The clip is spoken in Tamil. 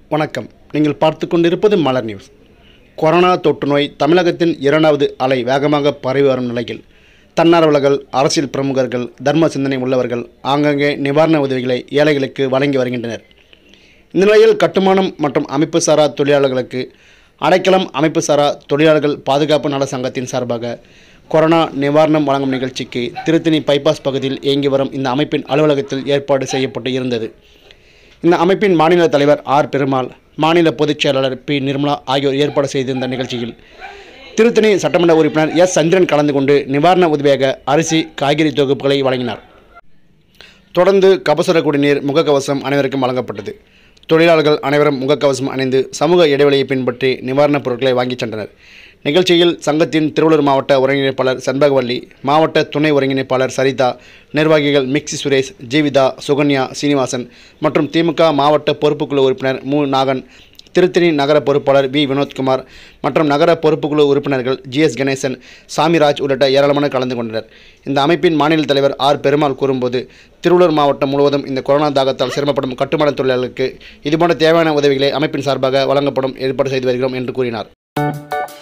வணக்கம் நீங்கள் பார்த்து கொண்டிருப்பது மலர் நியூஸ் கொரோனா தொற்று நோய் தமிழகத்தின் இரண்டாவது அலை வேகமாக பரவி வரும் நிலையில் தன்னார்வலர்கள் அரசியல் பிரமுகர்கள் தர்ம சிந்தனை உள்ளவர்கள் ஆங்காங்கே நிவாரண உதவிகளை ஏழைகளுக்கு வழங்கி வருகின்றனர் இந்த நிலையில் கட்டுமானம் மற்றும் அமைப்பு சாரா தொழிலாளர்களுக்கு அடைக்கலம் அமைப்பு சாரா தொழிலாளர்கள் பாதுகாப்பு நல சங்கத்தின் சார்பாக கொரோனா நிவாரணம் வழங்கும் நிகழ்ச்சிக்கு திருத்தணி பைபாஸ் பகுதியில் இயங்கி வரும் இந்த அமைப்பின் அலுவலகத்தில் ஏற்பாடு செய்யப்பட்டு இருந்தது இந்த அமைப்பின் மாநில தலைவர் ஆர் பெருமாள் மாநில பொதுச் செயலாளர் பி நிர்மலா ஆகியோர் ஏற்பாடு செய்திருந்த நிகழ்ச்சியில் திருத்தணி சட்டமன்ற உறுப்பினர் எஸ் சந்திரன் கலந்து கொண்டு நிவாரண உதவியாக அரிசி காய்கறி தொகுப்புகளை வழங்கினார் தொடர்ந்து கபசுர குடிநீர் முகக்கவசம் அனைவருக்கும் வழங்கப்பட்டது தொழிலாளர்கள் அனைவரும் முகக்கவசம் அணிந்து சமூக இடைவெளியை பின்பற்றி நிவாரணப் பொருட்களை வாங்கிச் சென்றனர் நிகழ்ச்சியில் சங்கத்தின் திருவள்ளூர் மாவட்ட ஒருங்கிணைப்பாளர் செண்பகவல்லி மாவட்ட துணை ஒருங்கிணைப்பாளர் சரிதா நிர்வாகிகள் மிக்சி சுரேஷ் ஜீவிதா சுகன்யா சீனிவாசன் மற்றும் திமுக மாவட்ட பொறுப்புக்குழு உறுப்பினர் மு நாகன் திருத்தணி நகர பொறுப்பாளர் வி வினோத்குமார் மற்றும் நகர பொறுப்புக்குழு உறுப்பினர்கள் ஜிஎஸ் கணேசன் சாமிராஜ் உள்ளிட்ட ஏராளமான கலந்து கொண்டனர் இந்த அமைப்பின் மாநில தலைவர் ஆர் பெருமாள் கூறும்போது திருவள்ளூர் மாவட்டம் முழுவதும் இந்த கொரோனா தாக்கத்தால் சிரமப்படும் கட்டுமான தொழிலாளர்களுக்கு இதுபோன்ற தேவையான உதவிகளை அமைப்பின் சார்பாக வழங்கப்படும் ஏற்பாடு செய்து வருகிறோம் என்று கூறினார்